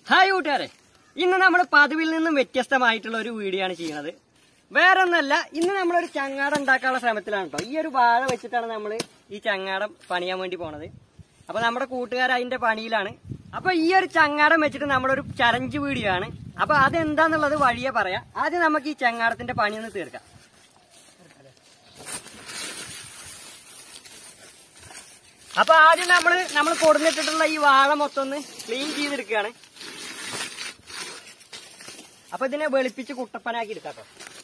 Hi കൂട്ടുകാരെ ഇന്ന് നമ്മൾ പതിവിൽ നിന്നും വ്യത്യസ്തമായിട്ടുള്ള ഒരു വീഡിയോ ആണ് ചെയ്യുന്നത് വേറെ ഒന്നല്ല ഇന്ന് നമ്മളൊരു ചങ്ങാടം ഉണ്ടാക്കാനുള്ള ശ്രമത്തിലാണ് കേട്ടോ ഈ ഒരു വാഴ വെച്ചിട്ടാണ് നമ്മൾ ഈ ചങ്ങാടം പണിയാൻ വേണ്ടി പോണത് അപ്പൊ നമ്മുടെ കൂട്ടുകാർ അതിന്റെ പണിയിലാണ് അപ്പൊ ഈ ഒരു ചങ്ങാടം വെച്ചിട്ട് നമ്മളൊരു ചലഞ്ച് വീഡിയോ ആണ് അപ്പൊ അതെന്താന്നുള്ളത് വഴിയെ പറയാം ആദ്യം നമുക്ക് ഈ ചങ്ങാടത്തിന്റെ പണി ഒന്ന് തീർക്കാം അപ്പൊ ആദ്യം നമ്മള് നമ്മൾ കൊടുന്നിട്ടിട്ടുള്ള ഈ വാഴ മൊത്തം ഒന്ന് ക്ലീൻ ചെയ്തെടുക്കുകയാണ് അപ്പൊ ഇതിനെ വെളുപ്പിച്ച് കുട്ടപ്പനാക്കി എടുക്കാട്ടോ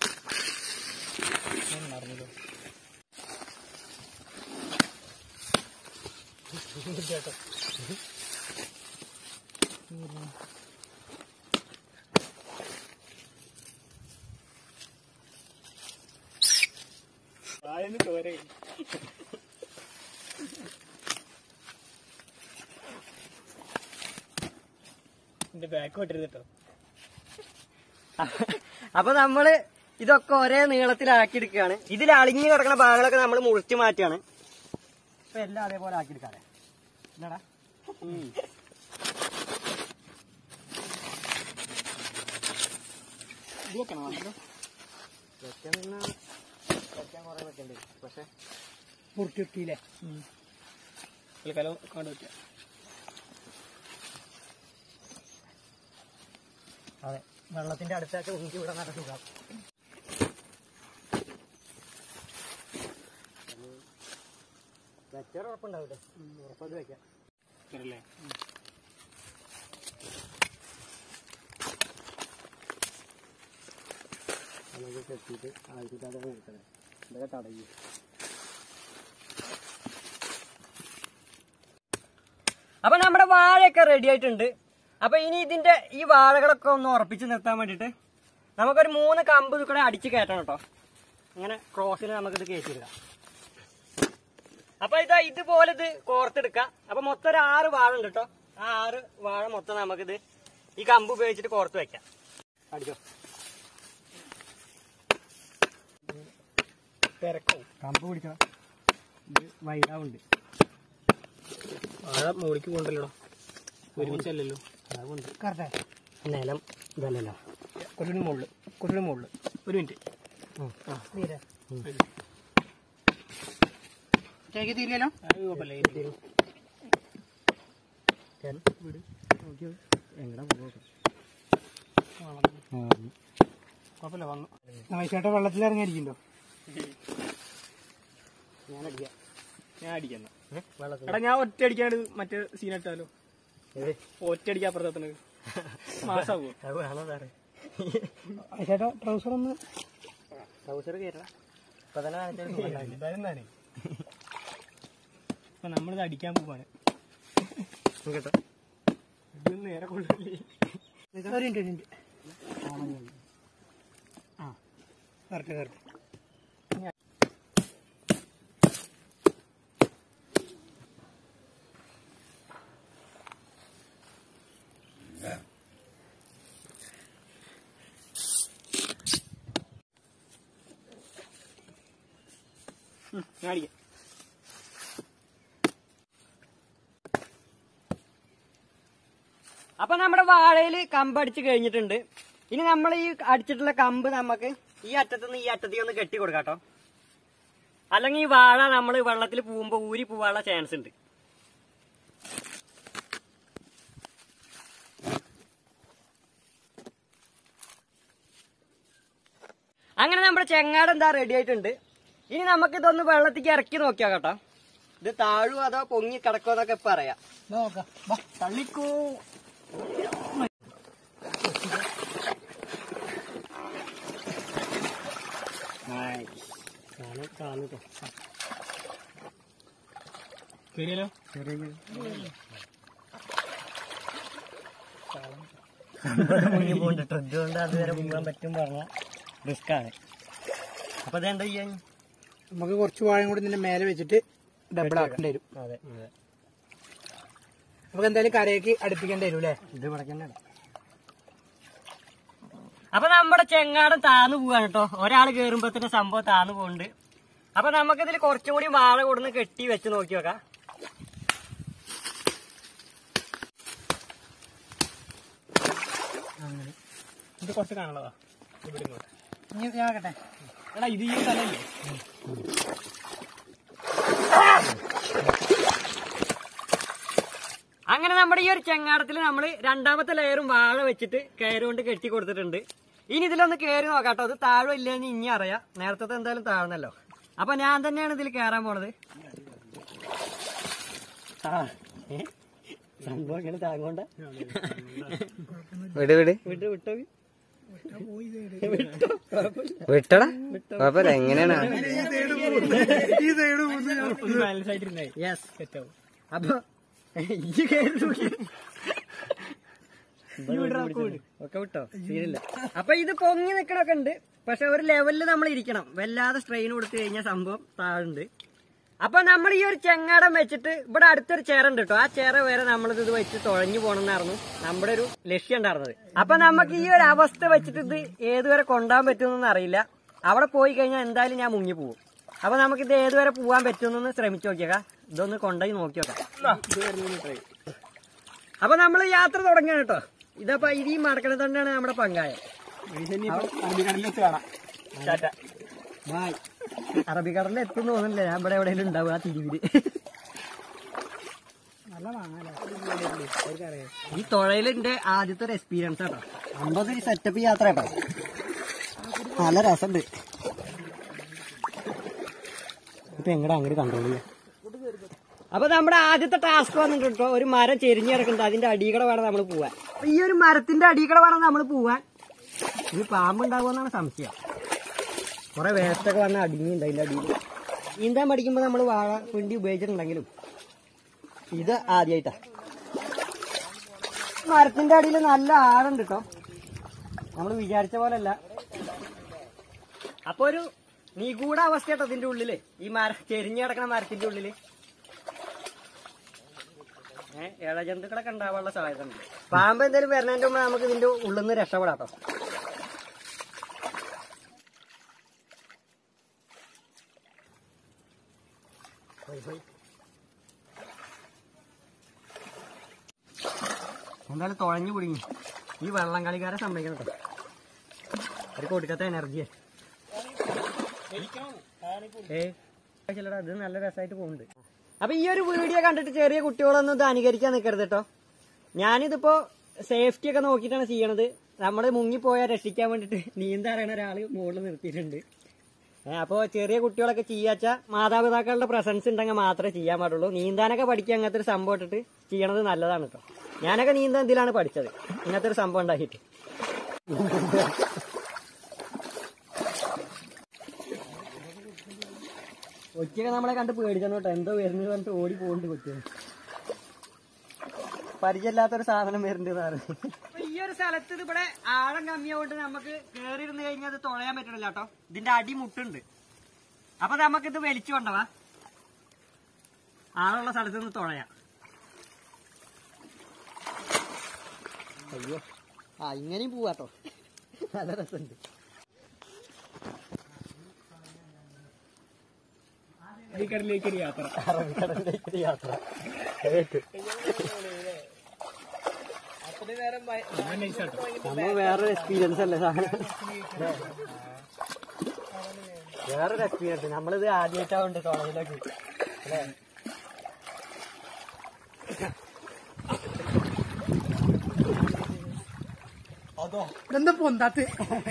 എന്റെ ബാക്ക് വിട്ടിരുന്നിട്ടോ അപ്പൊ നമ്മള് ഇതൊക്കെ ഒരേ നീളത്തിലാക്കി എടുക്കുകയാണ് ഇതിൽ അളിഞ്ഞു കിടക്കുന്ന ഭാഗങ്ങളൊക്കെ നമ്മൾ മുറിച്ച് മാറ്റിയാണ് അപ്പൊ എല്ലാം അതേപോലെ ആക്കി എടുക്കാതെ എന്നാടാ പക്ഷെ മുറിച്ചിട്ടില്ലേ തൽക്കാലം കണ്ടു വെക്കാം അതെ വെള്ളത്തിന്റെ അടുത്തൊക്കെ ഉഞ്ചി വിടാൻ നല്ല സുഖം വെച്ചാൽ ഉറപ്പുണ്ടാവില്ലേ ഉറപ്പത് വെക്കാം ശരിയല്ലേ നമുക്ക് കെട്ടിയിട്ട് ആവശ്യമില്ലാതെ നിർത്തണേ ഇതൊക്കെ തടയും അപ്പൊ നമ്മുടെ വാഴയൊക്കെ റെഡി ആയിട്ടുണ്ട് അപ്പൊ ഇനി ഇതിന്റെ ഈ വാഴകളൊക്കെ ഒന്ന് ഉറപ്പിച്ച് നിർത്താൻ വേണ്ടിട്ട് നമുക്കൊരു മൂന്ന് കമ്പ് ഇതുകൂടെ അടിച്ച് കയറ്റണം കേട്ടോ ഇങ്ങനെ ക്രോസിൽ നമുക്കിത് കയറ്റിയിടുക അപ്പൊ ഇതാ ഇതുപോലെ ഇത് കോർത്തെടുക്കാം അപ്പൊ മൊത്തം ഒരു ആറ് വാഴ ഉണ്ട് കേട്ടോ ആ ആറ് വാഴ മൊത്തം നമുക്കിത് ഈ കമ്പ് ഉപയോഗിച്ചിട്ട് കോർത്ത് വെക്കാം അടിച്ചോ തിരക്കും കമ്പ് പിടിച്ചോ ഇത് വൈഡാവുണ്ട് ആഴ മോളിക്ക് പോണ്ടല്ലോ ഒരുമിച്ചല്ലല്ലോ അതുകൊണ്ട് കറക്റ്റ് നിലം ഇതല്ലല്ലോ കുറച്ചുകൂടി മുകളിൽ കുറച്ചുകൂടി മുകളിൽ ഒരു മിനിറ്റ് ആ ചേക്ക് തീരില്ലല്ലോ അത് കുഴപ്പമില്ല ഇത് എങ്ങടാ കുഴപ്പമില്ല വന്നു വൈശേട്ട വെള്ളത്തിൽ ഇറങ്ങിയിരിക്കണ്ടോ ഞാൻ അടിക്കാം ഞാൻ അടിക്കുന്ന വെള്ളത്തിൽ എടാ ഞാൻ ഒറ്റ അടിക്കാണ്ട് മറ്റേ സീൻ ഇട്ടാലോ ഒറ്റ അടിക്കാൻ അപ്പുറത്തെത്തണത് മാസാവോ അത് വേണോ സാറേ ചേട്ടാ ട്രൗസർ ഒന്ന് ട്രൗസർ കയറ്റാ ഇപ്പൊ തന്നെ കാണിച്ചാൽ എന്തായാലും താനേ അപ്പൊ നമ്മളിത് അടിക്കാൻ പോവാണ് കേട്ടോ ഇത് നേരെ കൊള്ളില്ലേ ഒരു മിനിറ്റ് ഒരു മിനിറ്റ് ആ കറക്റ്റ് കറക്റ്റ് ഞാൻ അടിക്കാം അപ്പൊ നമ്മുടെ വാഴയില് കമ്പ് അടിച്ച് കഴിഞ്ഞിട്ടുണ്ട് ഇനി നമ്മൾ ഈ അടിച്ചിട്ടുള്ള കമ്പ് നമുക്ക് ഈ അറ്റത്തുനിന്ന് ഈ അറ്റത്തേക്ക് ഒന്ന് കെട്ടി കൊടുക്കാട്ടോ അല്ലെങ്കിൽ ഈ വാഴ നമ്മൾ വെള്ളത്തിൽ പോകുമ്പോ ഊരി പോവാനുള്ള ചാൻസ് ഉണ്ട് അങ്ങനെ നമ്മുടെ ചെങ്ങാട് എന്താ റെഡി ആയിട്ടുണ്ട് ഇനി നമുക്ക് ഇതൊന്ന് വെള്ളത്തേക്ക് ഇറക്കി നോക്കിയാ കേട്ടോ ഇത് താഴുവോ അതോ പൊങ്ങി കിടക്കോ എന്നൊക്കെ ഇപ്പൊ അറിയാം നോക്കാം വാ തള്ളിക്കോ ശരിയല്ലോ മുങ്ങി പോകണ്ടിട്ടോ ഇതുകൊണ്ട് അതുവരെ പോകാൻ പറ്റും പറഞ്ഞ റിസ്ക് ആണ് അപ്പൊ അതെന്താ ചെയ്യാൻ നമുക്ക് കുറച്ച് വാഴയും കൂടി ഇതിന്റെ മേലെ വെച്ചിട്ട് ഡബിൾ ആക്കേണ്ടി വരും അതെ നമുക്ക് എന്തായാലും കരയ്ക്ക് അടുപ്പിക്കേണ്ടി വരും അല്ലേ ഇത് ഇവിടെ തന്നെ അപ്പൊ നമ്മുടെ ചെങ്ങാടം താന്നു പോവാണ് കേട്ടോ ഒരാൾ കേറുമ്പോ തന്നെ സംഭവം താന്നു പോകുന്നുണ്ട് അപ്പൊ നമുക്കിതിൽ കുറച്ചും കൂടി വാഴ കൊടുന്ന് കെട്ടി വെച്ച് നോക്കി നോക്കാം ഇത് കുറച്ച് കാണുള്ളതാ ഇവിടെ ഇങ്ങോട്ട് ഇനി ഞാൻ ആക്കട്ടെ എടാ ഇത് ഈ സ്ഥലമല്ലേ അങ്ങനെ നമ്മുടെ ഈ ഒരു ചെങ്ങാടത്തിൽ നമ്മൾ രണ്ടാമത്തെ ലെയറും വാഴ വെച്ചിട്ട് കയറ് കൊണ്ട് കെട്ടി കൊടുത്തിട്ടുണ്ട് ഇനി ഇതിലൊന്ന് കയറി നോക്കാട്ടോ അത് താഴെ ഇല്ലെന്ന് ഇനി അറിയാം നേരത്തെ എന്തായാലും താഴ്ന്നല്ലോ അപ്പൊ ഞാൻ തന്നെയാണ് ഇതിൽ കയറാൻ പോണത് ആ, ഏ? സംഭവം ഇങ്ങനെ താങ്ങോണ്ട വിട് വിട് വിട്ട് വിട്ടോ വിട്ടടാ കുഴപ്പമില്ല എങ്ങനെയാണ് ഒന്ന് ബാലൻസ് ആയിട്ടിരുന്നേ യെസ് സെറ്റ് ആവും അപ്പൊ ഈ കയറി നോക്കി ഒക്കെ വിട്ടോ ശരിയില്ല അപ്പൊ ഇത് പൊങ്ങി നിക്കണൊക്കെ ഉണ്ട് പക്ഷെ ഒരു ലെവലിൽ നമ്മൾ ഇരിക്കണം വല്ലാതെ സ്ട്രെയിൻ കൊടുത്തു കഴിഞ്ഞാൽ സംഭവം താഴുണ്ട് അപ്പൊ നമ്മൾ ഈ ഒരു ചെങ്ങാടം വെച്ചിട്ട് ഇവിടെ അടുത്തൊരു ചേര ഉണ്ട് കേട്ടോ ആ ചേര വരെ നമ്മളിത് ഇത് വെച്ച് തുഴഞ്ഞു പോകണമെന്നായിരുന്നു നമ്മുടെ ഒരു ലക്ഷ്യം ഉണ്ടായിരുന്നത് അപ്പൊ നമുക്ക് ഈ ഒരു അവസ്ഥ വെച്ചിട്ട് ഇത് ഏതുവരെ കൊണ്ടുപോകാൻ പറ്റുമെന്നൊന്നും അറിയില്ല അവിടെ പോയി കഴിഞ്ഞാൽ എന്തായാലും ഞാൻ മുങ്ങി പോകും അപ്പൊ നമുക്ക് ഇത് ഏതുവരെ പോകാൻ പറ്റുമെന്നൊന്ന് ശ്രമിച്ചു നോക്കിയേക്കാം ഇതൊന്ന് കൊണ്ടുപോയി നോക്കി നോക്കാം അപ്പൊ നമ്മൾ യാത്ര തുടങ്ങുകയാണ് കേട്ടോ ഇതപ്പോ ഇത് ഈ മടക്കണ തന്നെയാണ് നമ്മുടെ പങ്കായം അറബിക്കടലിൽ വെച്ച് കാണാം ടാറ്റ ബായ് അറബിക്കടലിൽ എത്തും തോന്നുന്നില്ല ഞാൻ ഇവിടെ എവിടെയെങ്കിലും ഉണ്ടാവും ആ തിരിവില് ഈ തുഴയിലിന്റെ ആദ്യത്തെ ഒരു എക്സ്പീരിയൻസ് കേട്ടോ അമ്പത് സെറ്റപ്പ് യാത്ര കേട്ടോ നല്ല രസമുണ്ട് ഇപ്പൊ എങ്ങടെ അങ്ങോട്ട് കൺട്രോൾ ചെയ്യാം അപ്പൊ നമ്മുടെ ആദ്യത്തെ ടാസ്ക് വന്നിട്ട് കേട്ടോ ഒരു മരം ചെരിഞ്ഞ് കിടക്കുന്നുണ്ട് അതിന്റെ അടികൂടെ വേണം നമ്മൾ പോവാൻ അപ്പൊ ഈ ഒരു മരത്തിന്റെ അടികൂടെ വേണം നമ്മൾ പോവാൻ ഇനി പാമ്പുണ്ടാകുമെന്നാണ് സംശയം കുറെ വേസ്റ്റൊക്കെ വന്ന് അടിഞ്ഞിട്ടുണ്ട് അതിന്റെ അടിയിൽ നീന്താൻ പഠിക്കുമ്പോൾ നമ്മൾ വാഴ പിണ്ടി ഉപയോഗിച്ചിട്ടുണ്ടെങ്കിലും ഇത് ആദ്യമായിട്ടാ മരത്തിന്റെ അടിയിൽ നല്ല ആഴുണ്ട് കേട്ടോ നമ്മൾ വിചാരിച്ച പോലല്ല അപ്പൊ ഒരു നിഗൂഢ അവസ്ഥ കേട്ടോ ഇതിന്റെ ഉള്ളില് ഈ മര ചെരിഞ്ഞ് കിടക്കണ മരത്തിന്റെ ഉള്ളില് ഏഹ് ഇഴജന്തുക്കളൊക്കെ ഉണ്ടാവാനുള്ള സാധ്യത ഉണ്ട് പാമ്പ് എന്തായാലും വരുന്നതിന്റെ മുമ്പ് നമുക്ക് ഇതിന്റെ ഉള്ളിൽ നിന്ന് രക്ഷപ്പെടാം കേട്ടോ എന്തായാലും തുഴഞ്ഞു കുടുങ്ങി ഈ വെള്ളം കളിക്കാരെ സമ്മതിക്കണം കേട്ടോ ഒരു കൊടുക്കത്തെ എനർജിയെ ഏയ് ചിലടാ ഇത് നല്ല രസമായിട്ട് പോകുന്നുണ്ട് അപ്പൊ ഈ ഒരു വീഡിയോ കണ്ടിട്ട് ചെറിയ കുട്ടികളൊന്നും ഇത് അനുകരിക്കാൻ നിൽക്കരുത് കേട്ടോ ഞാനിതിപ്പോ സേഫ്റ്റി ഒക്കെ നോക്കിയിട്ടാണ് ചെയ്യണത് നമ്മൾ മുങ്ങിപ്പോയാൽ രക്ഷിക്കാൻ വേണ്ടിട്ട് നീന്താറിയണ ഒരാള് മുകളിൽ നിർത്തിയിട്ടുണ്ട് ഏ, അപ്പോ ചെറിയ കുട്ടികളൊക്കെ ചെയ്യാച്ച മാതാപിതാക്കളുടെ പ്രസൻസ് ഉണ്ടെങ്കിൽ മാത്രമേ ചെയ്യാൻ പാടുള്ളൂ നീന്താനൊക്കെ പഠിക്കുക അങ്ങനത്തെ ഒരു സംഭവം ഇട്ടിട്ട് ചെയ്യണത് നല്ലതാണ് കേട്ടോ ഞാനൊക്കെ നീന്താൻ ഇതിലാണ് പഠിച്ചത് ഇങ്ങനത്തെ ഒരു സംഭവം ഉണ്ടാക്കിയിട്ട് കൊച്ചിയൊക്കെ നമ്മളെ കണ്ട് പേടിച്ചു കേട്ടോ എന്തോ വരുന്നത് പറഞ്ഞിട്ട് ഓടി പോകുന്നുണ്ട് കൊച്ചു പരിചയമില്ലാത്തൊരു സാധനം വരുന്നുണ്ട് ഈ ഒരു സ്ഥലത്ത് ഇത് ഇവിടെ ആഴം കമ്മിയാകൊണ്ട് നമുക്ക് കേറി ഇരുന്ന് കഴിഞ്ഞാൽ അത് തുഴയാൻ പറ്റണില്ല കേട്ടോ ഇതിന്റെ അടി മുട്ടുണ്ട് അപ്പൊ നമുക്ക് ഇത് വലിച്ചു കൊണ്ടവാ ആളുള്ള സ്ഥലത്ത് നിന്ന് തുഴയാം അയ്യോ ആ ഇങ്ങനെയും പോവാട്ടോ നല്ല രസമുണ്ട് ഈ കടലിലേക്ക് ഒരു യാത്ര അറബിക്കടലിലേക്ക് ഒരു യാത്ര ഞാൻ നൈസാട്ടോ നമ്മൾ വേറൊരു എക്സ്പീരിയൻസ് അല്ലേ സാധനം വേറൊരു എക്സ്പീരിയൻസ് നമ്മളിത് ആദ്യമായിട്ടാവുണ്ട് തുളയിലേക്ക് അല്ലേ എന്താ പൊന്താത്ത്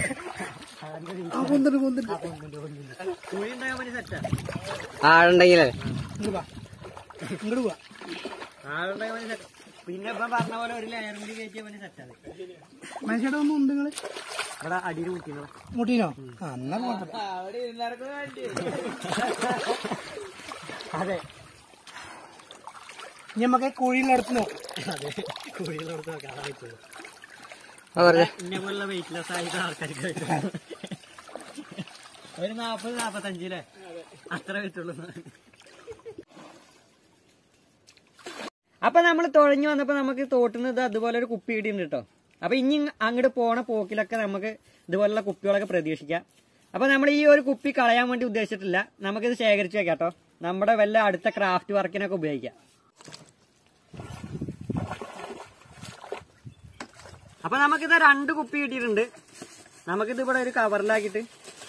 ആ പൊന്തിട്ട് പൊന്തിട്ട് കുഴി ഉണ്ടാകാൻ വേണ്ടി സെറ്റാ ആളുണ്ടെങ്കിലേ ഇങ്ങോട്ട് വാ ഇങ്ങോട്ട് പോവാ ആളുണ്ടാകാൻ വേണ്ടി സെറ്റ് പിന്നെ ഇപ്പം പറഞ്ഞ പോലെ ഒരു ലെയർ കൂടി കയറ്റിയ വേണ്ടി സെറ്റാണ് മനുഷ്യയുടെ ഒന്നും ഉണ്ട് നിങ്ങള് ഇവിടെ അടിയിൽ കുത്തിനോ മുട്ടീനോ ആ എന്നാ പോട്ടെ അതെ ഇനി നമുക്ക് കോഴിയിൽ അടുത്ത് നോക്കാം അതെ കുഴികളോട് നോക്കാം അതാണ് ഇപ്പോൾ ആ പറഞ്ഞ ഇന്നെ പോലുള്ള വെയിറ്റ്ലെസ് ആയിട്ട് ആൾക്കാർക്ക് കഴിക്കാം. ഒരു നാപ്പത് നാപ്പത്തഞ്ചില്ലേ അത്ര വെച്ചുള്ളൂ അപ്പൊ നമ്മൾ തുഴഞ്ഞു വന്നപ്പോ നമുക്ക് തോട്ടുന്ന ഇത് അതുപോലെ ഒരു കുപ്പി ഇടിയുണ്ട് കേട്ടോ അപ്പൊ ഇനി അങ്ങോട്ട് പോണ പോക്കിലൊക്കെ നമുക്ക് ഇതുപോലുള്ള കുപ്പികളൊക്കെ പ്രതീക്ഷിക്കാം അപ്പൊ നമ്മൾ ഈ ഒരു കുപ്പി കളയാൻ വേണ്ടി ഉദ്ദേശിച്ചിട്ടില്ല നമുക്കിത് ശേഖരിച്ചു വെക്കാം കേട്ടോ നമ്മുടെ വല്ല അടുത്ത ക്രാഫ്റ്റ് വർക്കിനൊക്കെ ഉപയോഗിക്കാം അപ്പൊ നമുക്കിത് രണ്ട് കുപ്പി കിട്ടിയിട്ടുണ്ട് നമുക്കിത് ഇവിടെ ഒരു കവറിലാക്കിയിട്ട്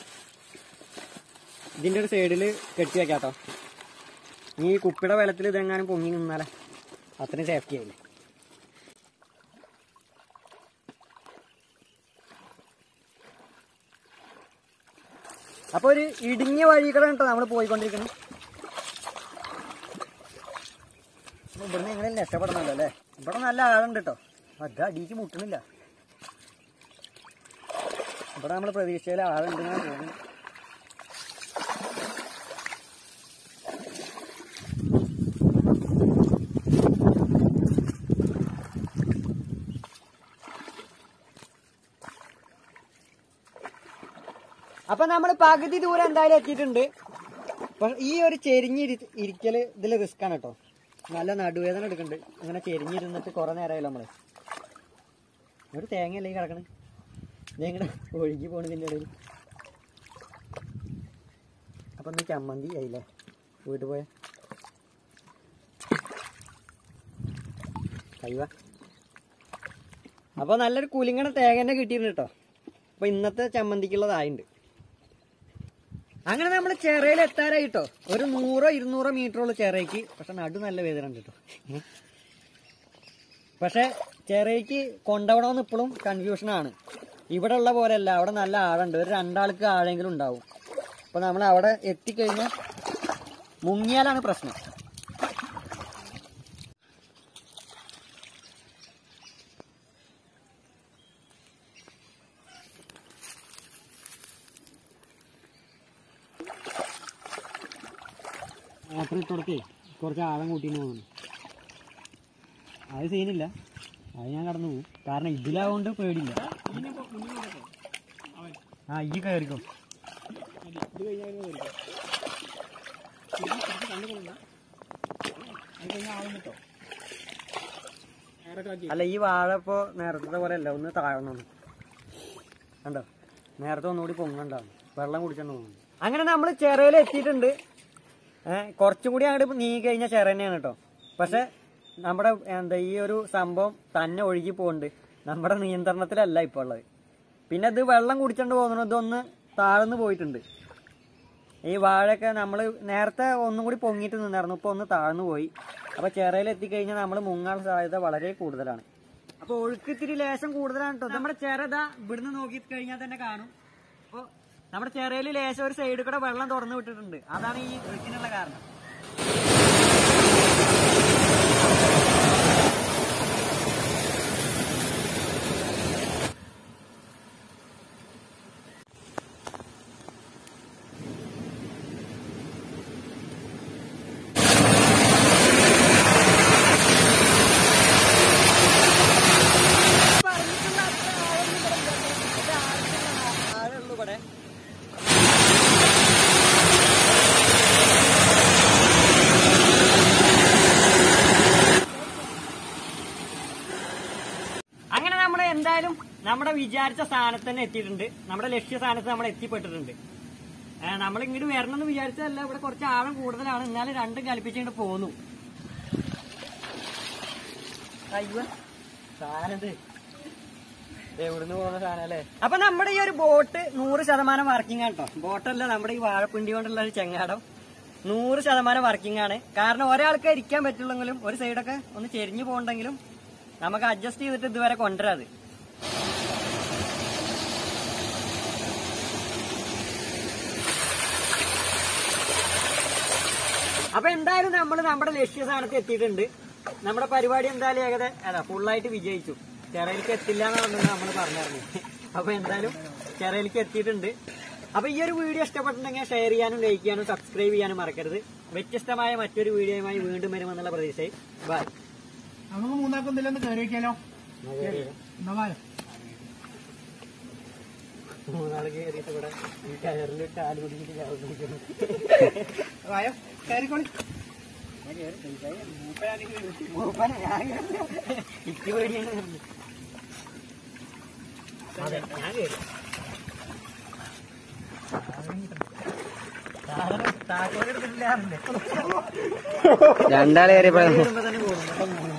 ഇതിന്റെ ഒരു സൈഡിൽ കെട്ടി വെക്കാട്ടോ ഈ കുപ്പിയുടെ വെള്ളത്തിൽ ഇതെങ്ങാനും പൊങ്ങി നിന്നാലേ അത്രയും സേഫ്റ്റി ആയില്ലേ അപ്പൊ ഒരു ഇടുങ്ങിയ വഴികളാണ് കേട്ടോ നമ്മൾ പോയിക്കൊണ്ടിരിക്കുന്നത് അപ്പൊ ഇവിടുന്ന് എങ്ങനെ രക്ഷപ്പെടണല്ലോ അല്ലേ ഇവിടെ നല്ല ആളുണ്ട് കേട്ടോ അത് അടിക്ക് മുട്ടണില്ല ഇവിടെ നമ്മൾ പ്രതീക്ഷയിൽ ആളുണ്ടെന്നാണ് തോന്നുന്നത് അപ്പൊ നമ്മൾ പകുതി ദൂരം എന്തായാലും എത്തിയിട്ടുണ്ട് പക്ഷെ ഈ ഒരു ചെരിഞ്ഞിരി ഇരിക്കല് ഇതിൽ റിസ്ക് ആണ് കേട്ടോ നല്ല നടുവേദന എടുക്കുന്നുണ്ട് അങ്ങനെ ചെരിഞ്ഞിരുന്നിട്ട് കുറെ നേരമായല്ലോ നമ്മള് ഒരു തേങ്ങയല്ലേ ഈ കിടക്കണേ ഇതെങ്ങനെ ഒഴുകി പോണതിന്റെ ഇടയിൽ അപ്പൊ നീ ചമ്മന്തി ആയില്ലേ വീട്ടിൽ പോയ കൈവ അപ്പൊ നല്ലൊരു കുലിങ്ങണ തേങ്ങ തന്നെ കിട്ടിയിട്ടുണ്ട് കേട്ടോ അപ്പൊ ഇന്നത്തെ ചമ്മന്തിക്കുള്ളതായിട്ടുണ്ട് അങ്ങനെ നമ്മൾ ചെറയിൽ എത്താറായിട്ടോ ഒരു നൂറോ ഇരുന്നൂറോ മീറ്ററുള്ള ചെറയ്ക്ക് പക്ഷെ നടു നല്ല വേദന ഉണ്ട് കേട്ടോ പക്ഷെ ചെറയ്ക്ക് കൊണ്ടുപോകണമെന്ന് ഇപ്പോഴും കൺഫ്യൂഷനാണ് ഇവിടെ ഉള്ള പോലെയല്ല അവിടെ നല്ല ആഴുണ്ട് ഒരു രണ്ടാൾക്ക് ആഴെങ്കിലും ഉണ്ടാവും അപ്പൊ നമ്മൾ അവിടെ എത്തിക്കഴിഞ്ഞാൽ മുങ്ങിയാലാണ് പ്രശ്നം മോട്ടർ ഇട്ടുകൊടുത്തേ കുറച്ച് ആഴം കൂട്ടിന്ന് തോന്നുന്നു അത് സീനില്ല അത് ഞാൻ കടന്നു പോകും കാരണം ഇതിലാവുകൊണ്ട് പേടിയില്ല ആ ഈ കയറിക്കോ ഇത് കഴിഞ്ഞാൽ കണ്ണു കൊണ്ട അത് കഴിഞ്ഞാൽ ആവും കേട്ടോ നേരെ കാക്കി അല്ല ഈ വാഴ ഇപ്പോ നേരത്തെ പോലെ അല്ല ഒന്ന് താഴണം കണ്ടോ നേരത്തെ ഒന്നുകൂടി പൊങ്ങണ്ടാവും വെള്ളം കുടിച്ചോണ്ട് പോകുന്നു അങ്ങനെ നമ്മൾ ചെറയിൽ എത്തിയിട്ടുണ്ട് ഏഹ് കുറച്ചും കൂടി അങ്ങോട്ട് നീങ്ങി കഴിഞ്ഞാൽ ചെറ തന്നെയാണ് കേട്ടോ പക്ഷെ നമ്മുടെ എന്താ ഈ ഒരു സംഭവം തന്നെ ഒഴുകി പോകുന്നുണ്ട് നമ്മുടെ നിയന്ത്രണത്തിലല്ല ഇപ്പോൾ ഉള്ളത് പിന്നെ ഇത് വെള്ളം കുടിച്ചോണ്ട് പോകുന്നു ഇതൊന്ന് താഴ്ന്നു പോയിട്ടുണ്ട് ഈ വാഴയൊക്കെ നമ്മൾ നേരത്തെ ഒന്നും കൂടി പൊങ്ങിയിട്ട് നിന്നായിരുന്നു ഇപ്പൊ ഒന്ന് താഴ്ന്നു പോയി അപ്പൊ ചെറയിൽ എത്തിക്കഴിഞ്ഞാൽ നമ്മൾ മുങ്ങാൻ സാധ്യത വളരെ കൂടുതലാണ് അപ്പൊ ഒഴുക്കിത്തിരി ലേശം കൂടുതലാണ് കേട്ടോ നമ്മുടെ ചെറുത ഇവിടുന്ന് നോക്കി കഴിഞ്ഞാൽ തന്നെ കാണും അപ്പൊ നമ്മുടെ ചെറയിൽ ലേശം ഒരു സൈഡിൽ കൂടെ വെള്ളം തുറന്നു വിട്ടിട്ടുണ്ട് അതാണ് ഈ ഒഴുക്കിനുള്ള കാരണം ആളുള്ളൂ ഇവിടെ അങ്ങനെ നമ്മൾ എന്തായാലും നമ്മുടെ വിചാരിച്ച സ്ഥാനത്ത് തന്നെ എത്തിയിട്ടുണ്ട് നമ്മുടെ ലക്ഷ്യ സ്ഥാനത്ത് നമ്മൾ എത്തിപ്പെട്ടിട്ടുണ്ട് നമ്മൾ ഇങ്ങോട്ട് വരണം എന്ന് വിചാരിച്ചതല്ല ഇവിടെ കുറച്ച് ആഴം കൂടുതലാണ് എന്നാലും രണ്ടും കൽപ്പിച്ചിങ്ങോട്ട് പോന്നു അയ്യോ സാധനത് എവിടുന്ന് പോകുന്ന സാധനം അല്ലേ അപ്പൊ നമ്മുടെ ഈ ഒരു ബോട്ട് നൂറ് ശതമാനം വർക്കിംഗ് ആണ് കേട്ടോ ബോട്ടല്ല നമ്മുടെ ഈ വാഴപ്പിണ്ടി കൊണ്ടുള്ള ഒരു ചെങ്ങാടം നൂറ് ശതമാനം വർക്കിംഗ് ആണ് കാരണം ഒരാൾക്ക് ഇരിക്കാൻ പറ്റുള്ളെങ്കിലും ഒരു സൈഡൊക്കെ ഒന്ന് ചെരിഞ്ഞു പോകണ്ടെങ്കിലും നമുക്ക് അഡ്ജസ്റ്റ് ചെയ്തിട്ട് ഇതുവരെ കൊണ്ടുവരാത് അപ്പൊ എന്തായാലും നമ്മൾ നമ്മുടെ ലക്ഷ്യസ്ഥാനത്ത് എത്തിയിട്ടുണ്ട് നമ്മുടെ പരിപാടി എന്തായാലും ഏകദേശം അല്ല ഫുള്ളായിട്ട് വിജയിച്ചു ചെറയിലേക്ക് എത്തില്ല എന്നാണ് നമ്മൾ പറഞ്ഞിരുന്നു അപ്പൊ എന്തായാലും ചെറയിലേക്ക് എത്തിയിട്ടുണ്ട് അപ്പൊ ഈ ഒരു വീഡിയോ ഇഷ്ടപ്പെട്ടിട്ടുണ്ടെങ്കിൽ ഷെയർ ചെയ്യാനും ലൈക്ക് ചെയ്യാനും സബ്സ്ക്രൈബ് ചെയ്യാനും മറക്കരുത് വ്യത്യസ്തമായ മറ്റൊരു വീഡിയോയുമായി വീണ്ടും വരുമെന്നുള്ള പ്രതീക്ഷയിൽ ബൈ നമുക്ക് മൂന്നാക്കും ഇതിലൊന്ന് കയറി വെക്കാലോ എന്നാ വായോ മൂന്നാള് കയറിയിട്ട് ഇവിടെ ഈ കയറിൽ കാല് പിടിച്ചിട്ട് ചാവുന്നു വായോ കയറിക്കോളി മൂപ്പനെ ഞാൻ ഇക്ക് പേടിയാണ് അതെ ഞാൻ കയറി താക്കോലെടുത്തിട്ടില്ലാറില്ലേ രണ്ടാളെ കയറിയപ്പോ തന്നെ പോകുന്നു